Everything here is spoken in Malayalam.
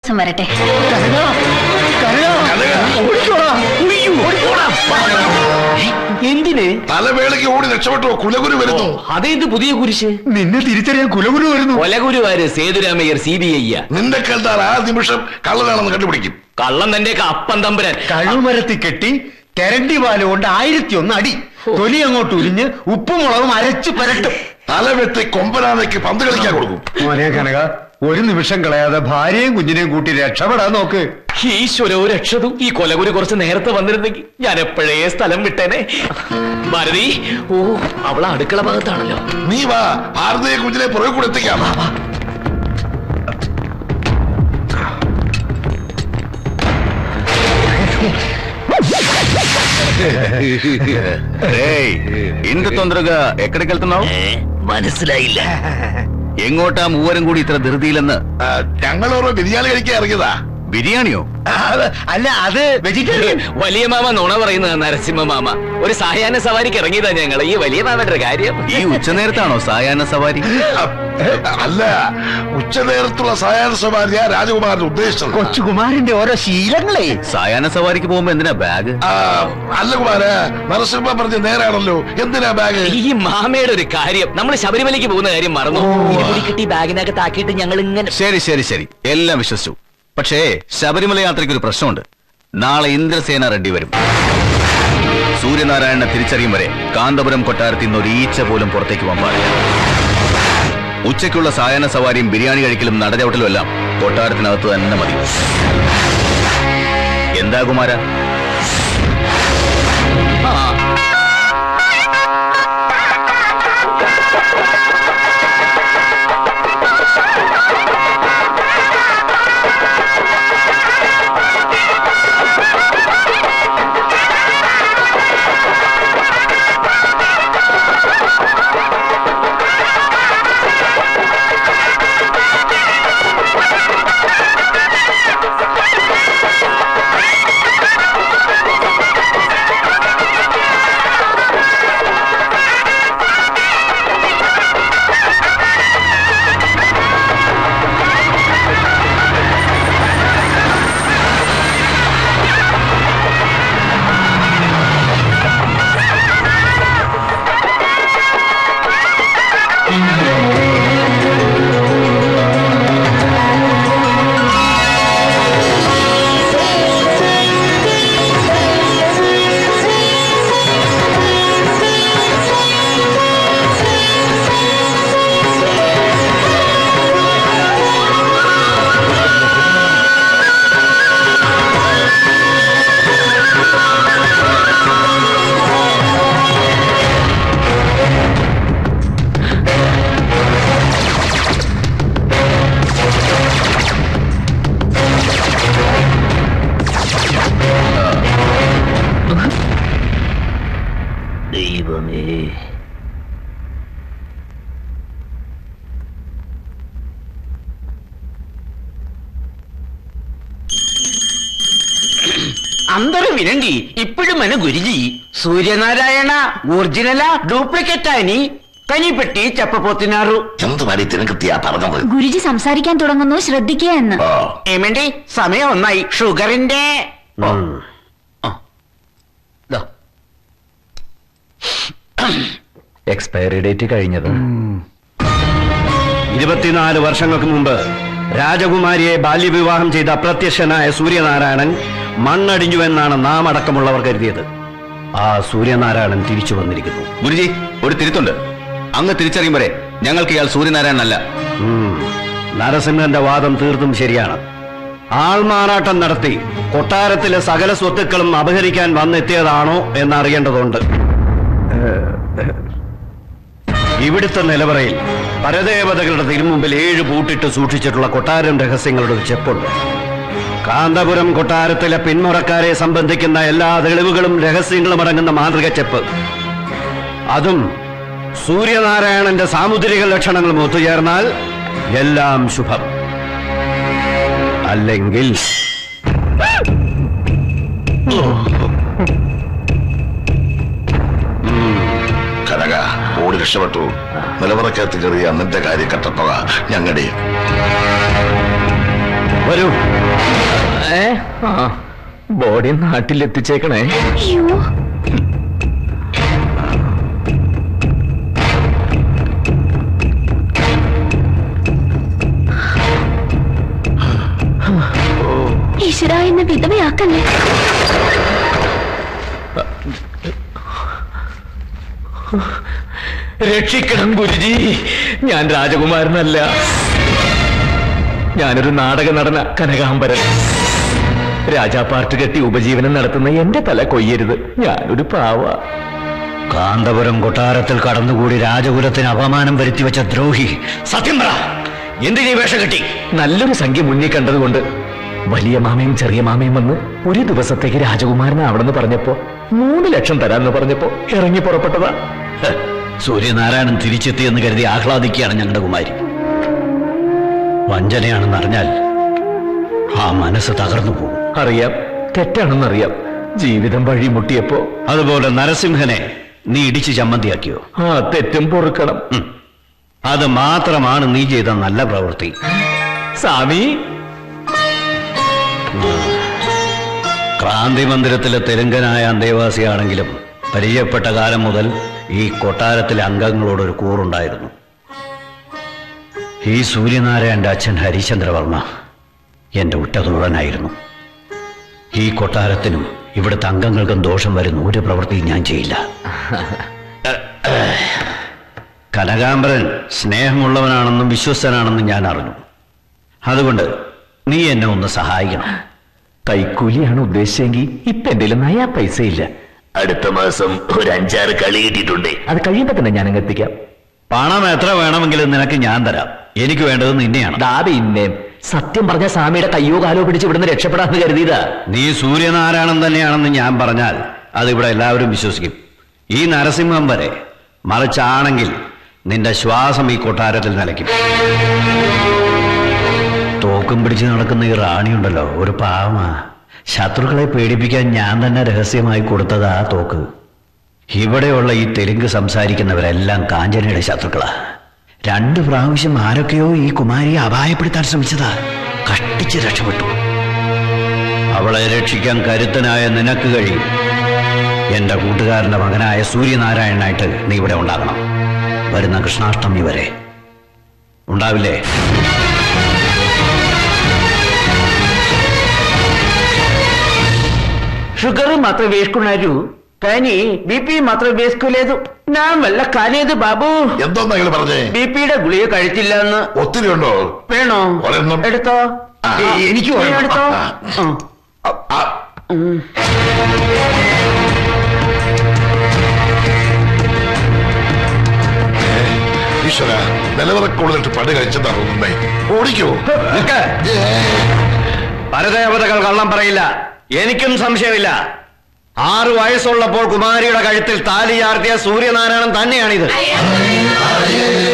വരട്ടെ എന്തിന് തലവേളയ്ക്ക് ഓടി രക്ഷപ്പെട്ടോ കുലകുരു വരുന്നു അതേത് പുതിയ കുരിശ് നിന്നെ തിരിച്ചറിയാൻ കുലകുരു വരുന്നു കൊലഗുരുവാര് സേതുരാമയ്യർ സി ബി ഐ നിന്റെ കണ്ടാൽ ആ നിമിഷം കള്ളനാണെന്ന് കണ്ടുപിടിക്കും കള്ളം തന്റെ അപ്പൻ തമ്പുരാൻ കഴിവുമരത്തിൽ കെട്ടി തെരണ്ടി പാല് കൊണ്ട് ആയിരത്തി ഒന്ന് അടി തൊലി അങ്ങോട്ട് ഉരിഞ്ഞ് ഉപ്പും മുളകും അരച്ച് പരട്ടും തലവെട്ടി കൊമ്പനാനയ്ക്ക് പന്ത് കളിക്കാൻ കൊടുക്കും മോനെ കനക ഒരു നിമിഷം കളയാതെ ഭാര്യയും കുഞ്ഞിനെയും കൂട്ടി രക്ഷപ്പെടാൻ നോക്ക് ഈശ്വരോ രക്ഷതും ഈ കൊലഗുരു കുറച്ച് നേരത്തെ വന്നിരുന്നെങ്കിൽ ഞാൻ എപ്പോഴേ സ്ഥലം വിട്ടേനെ ഭാരതി ഓ അവളെ അടുക്കള ഭാഗത്താണല്ലോ നീ വാ ഭാരതീയ കുഞ്ഞിനെ പുറകെ കൂടെ എത്തിക്കാം ఇంత తొందరగా ఎక్కడికి వెళ్తున్నావు മനസ്സിലായില്ല എങ്ങോട്ടാ മൂവരും കൂടി ഇത്ര ധൃതിയിലെന്ന് ആ, ഞങ്ങൾ ഓരോ ബിരിയാണി കഴിക്കാൻ ഇറങ്ങിയതാ ബിരിയാണിയോ അല്ല അത് വെജിറ്റേറിയൻ വലിയ മാമ നുണ പറയുന്നത് നരസിംഹ മാമ ഒരു സായാഹ്ന സവാരിക്ക് ഇറങ്ങിയതാ ഞങ്ങൾ ഈ വലിയ മാമന്റെ കാര്യം ഈ ഉച്ചനേരത്താണോ സായാഹ്ന സവാരി അല്ല ഉച്ചനേരത്തുള്ള സായാഹ്ന സവാരിയാ രാജകുമാരൻ ഉദ്ദേശിച്ചത് കൊച്ചുകുമാരന്റെ ഓരോ ശീലങ്ങളെ സായാഹ്ന സവാരിക്ക് പോകുമ്പോ എന്തിനാ ബാഗ് ആ, അല്ല കുമാര നരസിംഹ പറഞ്ഞ നേരാണല്ലോ എന്തിനാ ബാഗ് ഈ മാമയുടെ ഒരു കാര്യം നമ്മൾ ശബരിമലയ്ക്ക് പോകുന്ന കാര്യം മറന്നു ഇരുമുടി കിട്ടി ബാഗിനകത്ത് ആക്കിയിട്ട് ഞങ്ങൾ ഇങ്ങനെ ശരി ശരി ശരി എല്ലാം വിശ്വസിച്ചു പക്ഷേ ശബരിമല യാത്രയ്ക്ക് ഒരു പ്രശ്നമുണ്ട് നാളെ ഇന്ദ്രസേന റെഡ്ഡി വരും സൂര്യനാരായണനെ തിരിച്ചറിയും വരെ കാന്തപുരം കൊട്ടാരത്തിൽ നിന്ന് ഒരു ഈച്ച പോലും പുറത്തേക്ക് പോകാൻ പാടില്ല ഉച്ചയ്ക്കുള്ള സായാഹ്ന സവാരിയും ബിരിയാണി കഴിക്കലും നടചവിട്ടലും എല്ലാം കൊട്ടാരത്തിനകത്ത് തന്നെ മതി എന്താ കുമാര ദൈവമേ అందరూ వినండి ఇప్పుడు మన గురిజీ సూర్యనారాయణ ఒరిజినలా డూప్లికేట్ అని కనిపెట్టి చెప్పబోతున్నారు എന്ത് പണി തിനകത്തിയാ പറഞ്ഞത് ഗുരുജി സംസാരിക്കാൻ തുടങ്ങുന്നു ശ്രദ്ധിക്കുക എന്ന് ആ, ఏమండి సమయం ఉన్నాయి షుగరిండే എക്സ്പയറി ഡേറ്റ് കഴിഞ്ഞത് ഇരുപത്തിനാല് വർഷങ്ങൾക്ക് മുമ്പ് രാജകുമാരിയെ ബാല്യവിവാഹം ചെയ്ത അപ്രത്യക്ഷനായ സൂര്യനാരായണൻ മണ്ണടിഞ്ഞുവെന്നാണ് നാം അടക്കമുള്ളവർ കരുതിയത് ആ സൂര്യനാരായണൻ തിരിച്ചു വന്നിരിക്കുന്നു ഗുരുജി ഒരു തിരുത്തുണ്ട് അങ്ങ് തിരിച്ചറിയും വരെ ഞങ്ങൾക്ക് ഇയാൾ സൂര്യനാരായണനല്ല ഉം. നരസിംഹന്റെ വാദം തീർത്തും ശരിയാണ് ആൾമാറാട്ടം നടത്തി കൊട്ടാരത്തിലെ സകല സ്വത്തുക്കളും അപഹരിക്കാൻ വന്നെത്തിയതാണോ എന്നറിയേണ്ടതുണ്ട് ഇവിടുത്തെ നിലവറയിൽ പരദേവതകളുടെ തിരുമുമ്പിൽ ഏഴ് പൂട്ടിട്ട് സൂക്ഷിച്ചിട്ടുള്ള കൊട്ടാരം രഹസ്യങ്ങളുടെ ഒരു ചെപ്പുണ്ട് കാന്തപുരം കൊട്ടാരത്തിലെ പിന്മുറക്കാരെ സംബന്ധിക്കുന്ന എല്ലാ തെളിവുകളും രഹസ്യങ്ങളും അടങ്ങുന്ന മാതൃക ചെപ്പ് അതും സൂര്യനാരായണന്റെ സാമുദ്രിക ലക്ഷണങ്ങളും ഒത്തുചേർന്നാൽ എല്ലാം ശുഭം അല്ലെങ്കിൽ കനക ഓടി രക്ഷപ്പെട്ടു നിലവറക്കകത്ത് കയറിയ നിന്റെ കാര്യം കെട്ടപ്പക ഞങ്ങളുടെ വരൂ ഏ ആ ബോഡി നാട്ടിലെത്തിച്ചേക്കണേ അയ്യോ ഈശ്വര എന്നെ വിധവയാക്കല്ലേ രക്ഷിക്കണം ഗുരുജി ഞാൻ രാജകുമാരനല്ല ഞാനൊരു നാടക നടന കനകാംബരൻ രാജാപാർട്ട് കെട്ടി ഉപജീവനം നടത്തുന്ന എന്റെ തല കൊയ്യരുത് ഞാനൊരു പാവ കാന്തപുരം കൊട്ടാരത്തിൽ കടന്നുകൂടി രാജകുലത്തിന് അപമാനം വരുത്തി വെച്ച ദ്രോഹി സത്യം പറ എന്തിനീ വേഷം കെട്ടി നല്ലൊരു സംഖ്യ മുന്നിൽ കണ്ടതുകൊണ്ട് വലിയ മാമയും ചെറിയ മാമയും വന്ന് ഒരു ദിവസത്തേക്ക് രാജകുമാരനാവണമെന്ന് പറഞ്ഞപ്പോ മൂന്ന് ലക്ഷം തരാമെന്ന് പറഞ്ഞപ്പോ ഇറങ്ങി പുറപ്പെട്ടതാ ഹ്, സൂര്യനാരായണൻ തിരിച്ചെത്തിയെന്ന് കരുതി ആഹ്ലാദിക്കുകയാണ് ഞങ്ങളുടെ കുമാരി വഞ്ചനയാണെന്ന് അറിഞ്ഞാൽ ആ മനസ്സ് തകർന്നു പോകും അറിയാം തെറ്റാണെന്നറിയാം ജീവിതം വഴിമുട്ടിയപ്പോ അതുപോലെ നരസിംഹനെ നീ ഇടിച്ച് ചമ്മന്തിയാക്കിയോ ആ തെറ്റും പൊറുക്കണം ഉം. അത് മാത്രമാണ് നീ ചെയ്ത നല്ല പ്രവൃത്തി സ്വാമി ക്രാന്തി മന്ദിരത്തിലെ തെലുങ്കനായ അന്തേവാസിയാണെങ്കിലും പരിചയപ്പെട്ട കാലം മുതൽ ഈ കൊട്ടാരത്തിലെ അംഗങ്ങളോടൊരു കൂറുണ്ടായിരുന്നു ഈ സൂര്യനാരായണന്റെ അച്ഛൻ ഹരിചന്ദ്രവർമ്മ എന്റെ ഉറ്റതോഴനായിരുന്നു ഈ കൊട്ടാരത്തിനും ഇവിടുത്തെ അംഗങ്ങൾക്കും ദോഷം വരുന്ന ഒരു പ്രവൃത്തിയും ഞാൻ ചെയ്യില്ല കനകാംബരൻ സ്നേഹമുള്ളവനാണെന്നും വിശ്വസ്തനാണെന്നും ഞാൻ അറിഞ്ഞു അതുകൊണ്ട് നീ എന്നെ ഒന്ന് സഹായിക്കണം കൈക്കൂലിയാണ് ഉദ്ദേശിച്ചെങ്കിൽ ഇപ്പൊ എന്റെ നയാ പൈസ ഇല്ല അടുത്ത മാസം ഒരു അഞ്ചാറ് കളി കിട്ടിയിട്ടുണ്ട് അത് കഴിയുമ്പോ തന്നെ ഞാൻ അങ്ങ് എത്തിക്കാം പണം എത്ര വേണമെങ്കിലും നിനക്ക് ഞാൻ തരാം എനിക്ക് വേണ്ടത് നിന്നെയാണ് ദാ പിന്നെ സത്യം പറഞ്ഞ സ്വാമിയുടെ കയ്യോ കാലോ പിടിച്ച് ഇവിടുന്ന് രക്ഷപ്പെടാന്ന് കരുതിയതാ നീ സൂര്യനാരായണൻ തന്നെയാണെന്ന് ഞാൻ പറഞ്ഞാൽ അതിവിടെ എല്ലാവരും വിശ്വസിക്കും ഈ നരസിംഹം വരെ മറിച്ചാണെങ്കിൽ നിന്റെ ശ്വാസം ഈ കൊട്ടാരത്തിൽ നിലയ്ക്കും തോക്കും പിടിച്ച് നടക്കുന്ന ഈ റാണിയുണ്ടല്ലോ ഒരു പാവമാ ശത്രുക്കളെ പേടിപ്പിക്കാൻ ഞാൻ തന്നെ രഹസ്യമായി കൊടുത്തതാ ആ തോക്ക് ഇവിടെയുള്ള ഈ തെലുങ്ക് സംസാരിക്കുന്നവരെല്ലാം കാഞ്ചനയുടെ ശത്രുക്കളാ രണ്ട് പ്രാവശ്യം ആരൊക്കെയോ ഈ കുമാരിയെ അപായപ്പെടുത്താൻ ശ്രമിച്ചതാ കഷ്ടിച്ച് രക്ഷപ്പെട്ടു അവളെ രക്ഷിക്കാൻ കരുത്തനായ നിനക്ക് കഴിയും എന്റെ കൂട്ടുകാരന്റെ മകനായ സൂര്യനാരായണനായിട്ട് നീ ഇവിടെ ഉണ്ടാകണം വരുന്ന കൃഷ്ണാഷ്ടമി വരെ ഉണ്ടാവില്ലേ షుగర్ మాత్రం వేసుకున్నారు కానీ బీపీ మాత్రం వేసుకోలేదు నా వల్ల కాలేదు బాబు എന്തോന്നാ നിങ്ങൾ പറഞ്ഞേ ബിപിയുടെ ഗുളിക കഴിച്ചില്ല എന്ന് ഒത്തിരി ഉണ്ടോ വേണോ ഒരെണ്ണം. എടുത്തോ ആ, എ- എനിക്ക് ഒരെണ്ണം. എടുത്തോ ആ, ആ. ആ, ഈശ്വര നിലവിറക്കുള്ളിട്ട് പണി കഴിച്ചെന്നാ തോന്നുന്നേ ഓടിക്കോ നിൽക്ക്. പരദേവതകൾ കള്ളം പറയില്ല എനിക്കും സംശയമില്ല ആറു വയസ്സുള്ളപ്പോൾ കുമാരിയുടെ കഴുത്തിൽ താലി ചാർത്തിയ സൂര്യനാരായണൻ തന്നെയാണിത് ഏ